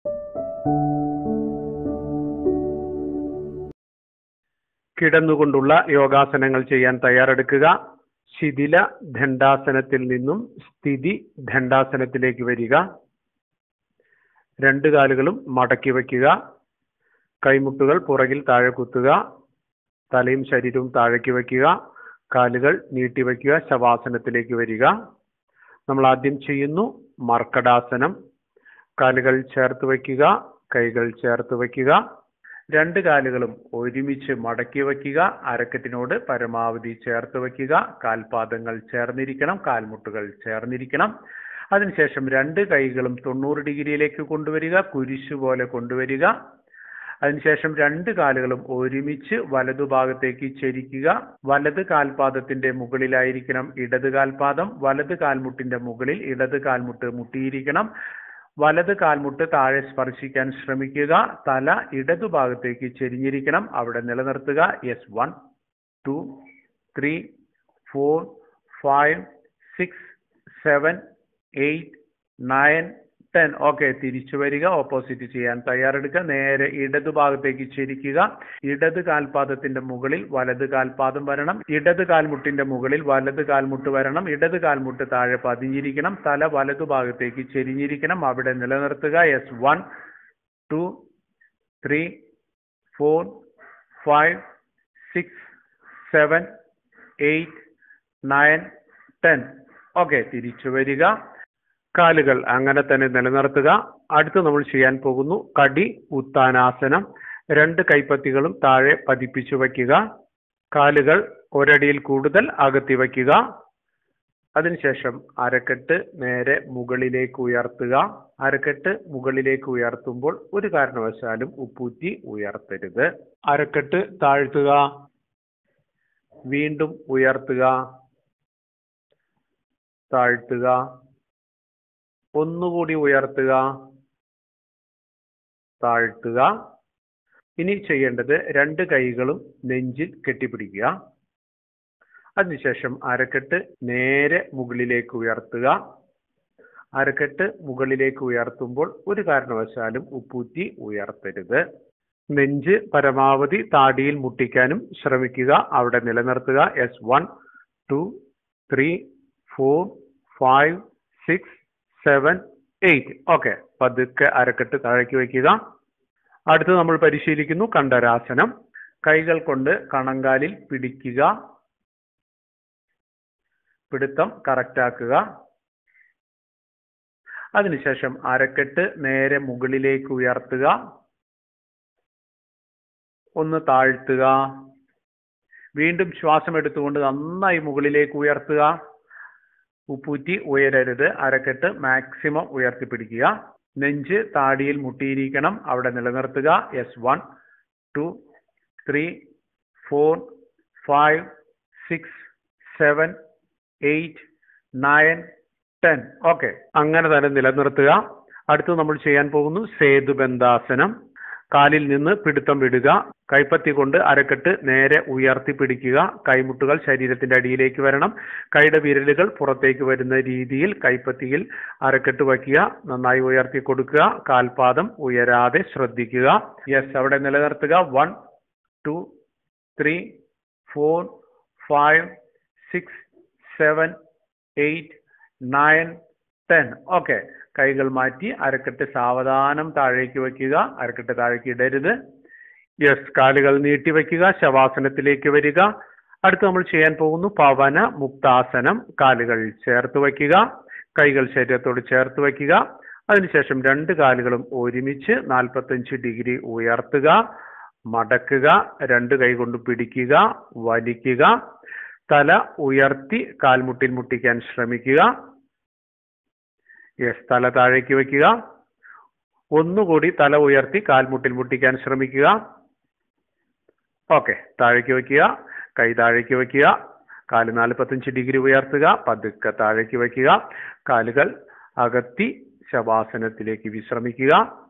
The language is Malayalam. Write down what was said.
കിടന്നുകൊണ്ടുള്ള യോഗാസനങ്ങൾ ചെയ്യാൻ തയ്യാറെടുക്കുക ശിഥില ദണ്ഡാസനത്തിൽ നിന്നും സ്ഥിതി ദണ്ഡാസനത്തിലേക്ക് വരിക രണ്ട് കാലുകളും മടക്കി വയ്ക്കുക കൈമുട്ടുകൾ പുറകിൽ താഴെ കുത്തുക തലയും ശരീരവും താഴേക്ക് വയ്ക്കുക കാലുകൾ നീട്ടിവയ്ക്കുക ശവാസനത്തിലേക്ക് വരിക നമ്മൾ ആദ്യം ചെയ്യുന്നു മർക്കടാസനം കാലുകൾ ചേർത്ത് വയ്ക്കുക കൈകൾ ചേർത്ത് വയ്ക്കുക രണ്ട് കാലുകളും ഒരുമിച്ച് മടക്കി വയ്ക്കുക അരക്കെട്ടിനോട് പരമാവധി ചേർത്ത് വയ്ക്കുക കാൽപാദങ്ങൾ ചേർന്നിരിക്കണം കാൽമുട്ടുകൾ ചേർന്നിരിക്കണം അതിനുശേഷം രണ്ട് കൈകളും തൊണ്ണൂറ് ഡിഗ്രിയിലേക്ക് കൊണ്ടുവരിക കുരിശു പോലെ കൊണ്ടുവരിക അതിനുശേഷം രണ്ട് കാലുകളും ഒരുമിച്ച് വലതുഭാഗത്തേക്ക് ചരിക്കുക വലത് കാൽപാദത്തിന്റെ മുകളിലായിരിക്കണം ഇടത് കാൽപാദം വലത് കാൽമുട്ടിന്റെ മുകളിൽ ഇടത് കാൽമുട്ട് മുട്ടിയിരിക്കണം വലത് കാൽമുട്ട് താഴെ സ്പർശിക്കാൻ ശ്രമിക്കുക തല ഇടതുഭാഗത്തേക്ക് ചെരിഞ്ഞിരിക്കണം അവിടെ നിലനിർത്തുക yes one two three four five six seven eight nine ten okay തിരിച്ചു വരിക ഓപ്പോസിറ്റ് ചെയ്യാൻ തയ്യാറെടുക്കുക നേരെ ഇടതു ഭാഗത്തേക്ക് ചിരിക്കുക ഇടത് കാൽപാദത്തിന്റെ മുകളിൽ വലത് കാൽപാദം വരണം ഇടത് കാൽമുട്ടിന്റെ മുകളിൽ വലത് കാൽമുട്ട് വരണം ഇടത് കാൽമുട്ട് താഴെ പതിഞ്ഞിരിക്കണം തല വലതു ഭാഗത്തേക്ക് ചെരിഞ്ഞിരിക്കണം അവിടെ നിലനിർത്തുക yes one two three four five six seven eight nine ten okay തിരിച്ചു വരിക കാലുകൾ അങ്ങനെ തന്നെ നിലനിർത്തുക അടുത്ത് നമ്മൾ ചെയ്യാൻ പോകുന്നു കടി ഉത്താനാസനം രണ്ട് കൈപ്പത്തികളും താഴെ പതിപ്പിച്ചു വയ്ക്കുക കാലുകൾ ഒരടിയിൽ കൂടുതൽ അകത്തി വയ്ക്കുക അതിനുശേഷം അരക്കെട്ട് നേരെ മുകളിലേക്ക് ഉയർത്തുക അരക്കെട്ട് മുകളിലേക്ക് ഉയർത്തുമ്പോൾ ഒരു കാരണവശാലും ഉപ്പൂറ്റി ഉയർത്തരുത് അരക്കെട്ട് താഴ്ത്തുക വീണ്ടും ഉയർത്തുക താഴ്ത്തുക ഒന്നുകൂടി ഉയർത്തുക താഴ്ത്തുക ഇനി ചെയ്യേണ്ടത് രണ്ട് കൈകളും നെഞ്ചിൽ കെട്ടിപ്പിടിക്കുക അതിനുശേഷം അരക്കെട്ട് നേരെ മുകളിലേക്ക് ഉയർത്തുക അരക്കെട്ട് മുകളിലേക്ക് ഉയർത്തുമ്പോൾ ഒരു കാരണവശാലും ഉപ്പൂറ്റി ഉയർത്തരുത് നെഞ്ച് പരമാവധി താടിയിൽ മുട്ടിക്കാനും ശ്രമിക്കുക അവിടെ നിലനിർത്തുക yes one two three four five six seven eight okay പതുക്കെ അരക്കെട്ട് താഴേക്ക് വയ്ക്കുക അടുത്ത് നമ്മൾ പരിശീലിക്കുന്നു കണ്ഠരാസനം കൈകൾ കൊണ്ട് കണങ്കാലിൽ പിടിക്കുക പിടുത്തം കറക്റ്റ് ആക്കുക അതിനുശേഷം അരക്കെട്ട് നേരെ മുകളിലേക്ക് ഉയർത്തുക ഒന്ന് താഴ്ത്തുക വീണ്ടും ശ്വാസം എടുത്തുകൊണ്ട് നന്നായി മുകളിലേക്ക് ഉയർത്തുക ഉപ്പൂറ്റി ഉയരരുത് അരക്കെട്ട് മാക്സിമം ഉയർത്തിപ്പിടിക്കുക നെഞ്ച് താടിയിൽ മുട്ടിയിരിക്കണം അവിടെ നിലനിർത്തുക yes one two three four five six seven eight nine ten okay അങ്ങനെ തന്നെ നിലനിർത്തുക അടുത്ത് നമ്മൾ ചെയ്യാൻ പോകുന്നു സേതുബന്ധാസനം കാലിൽ നിന്ന് പിടുത്തം വിടുക കൈപ്പത്തി കൊണ്ട് അരക്കെട്ട് നേരെ ഉയർത്തി പിടിക്കുക കൈമുട്ടുകൾ ശരീരത്തിന്റെ അടിയിലേക്ക് വരണം കൈയുടെ വിരലുകൾ പുറത്തേക്ക് വരുന്ന രീതിയിൽ കൈപ്പത്തിയിൽ അരക്കെട്ട് വയ്ക്കുക നന്നായി ഉയർത്തി കൊടുക്കുക കാൽപാദം ഉയരാതെ ശ്രദ്ധിക്കുക യെസ് അവിടെ നിലനിർത്തുക one two three four five six seven eight nine ten okay കൈകൾ മാറ്റി അരക്കെട്ട് സാവധാനം താഴേക്ക് വയ്ക്കുക അരക്കെട്ട് താഴേക്ക് ഇടരുത് യെസ് കാലുകൾ നീട്ടി വയ്ക്കുക ശവാസനത്തിലേക്ക് വരിക അടുത്ത് നമ്മൾ ചെയ്യാൻ പോകുന്നു പവന മുക്താസനം കാലുകൾ ചേർത്ത് വയ്ക്കുക കൈകൾ ശരീരത്തോട് ചേർത്ത് വയ്ക്കുക അതിനുശേഷം രണ്ട് കാലുകളും ഒരുമിച്ച് നാൽപ്പത്തഞ്ച് ഡിഗ്രി ഉയർത്തുക മടക്കുക രണ്ട് കൈ കൊണ്ട് പിടിക്കുക വലിക്കുക തല ഉയർത്തി കാൽമുട്ടിൽ മുട്ടിക്കാൻ ശ്രമിക്കുക യെസ് തല താഴേക്ക് വയ്ക്കുക ഒന്നുകൂടി തല ഉയർത്തി കാൽമുട്ടിൽ മുട്ടിക്കാൻ ശ്രമിക്കുക ഓക്കെ താഴേക്ക് വയ്ക്കുക കൈ താഴേക്ക് വയ്ക്കുക കാല് നാൽപ്പത്തഞ്ച് ഡിഗ്രി ഉയർത്തുക പതുക്കെ താഴേക്ക് വയ്ക്കുക കാലുകൾ അകത്തി ശവാസനത്തിലേക്ക് വിശ്രമിക്കുക